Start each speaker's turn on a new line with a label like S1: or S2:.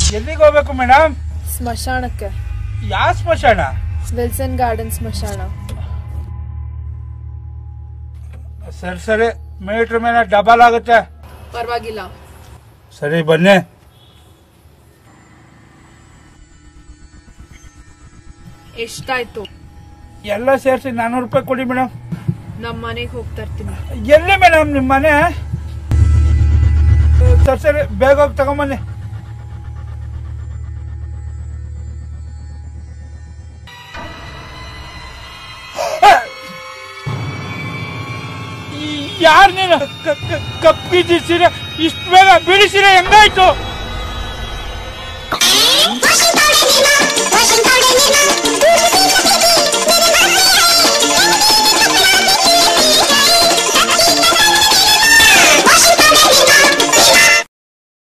S1: ಎಲ್ಲಿಗೆ ಹೋಗ್ಬೇಕು ಮೇಡಮ್
S2: ಸ್ಮಶಾನಕ್ಕೆ
S1: ಯಾವ ಸ್ಮಶಾನ
S2: ವಿಲ್ಸನ್ ಗಾರ್ಡನ್ ಸ್ಮಶಾನ
S1: ಸರಿ ಸರಿ ಮೀಟ್ರ್ ಮೇಲೆ ಡಬಲ್ ಆಗುತ್ತೆ
S2: ಪರವಾಗಿಲ್ಲ
S1: ಸರಿ ಬನ್ನಿ
S2: ಎಷ್ಟಾಯ್ತು
S1: ಎಲ್ಲ ಸೇರಿಸಿ ನಾನ್ನೂರು ರೂಪಾಯಿ ಕೊಡಿ ಮೇಡಮ್
S2: ನಮ್ಮ ಮನೆಗೆ ಹೋಗ್ತಾ ಇರ್ತೀನಿ
S1: ಎಲ್ಲಿ ಮೇಡಮ್ ನಿಮ್ಮ ಮನೆ ಸರಿ ಸರಿ ಬೇಗ ಹೋಗಿ ತಗೊಂಬನ್ನಿ ಯಾರು ನೀನು ಕಪ್ಪಿದ್ದಿ ಸೀರೆ ಇಷ್ಟು ಬೇಗ ಬಿಡಿ ಸೀರೆ ಹೆಂಗಾಯ್ತು
S3: Washington, Washington.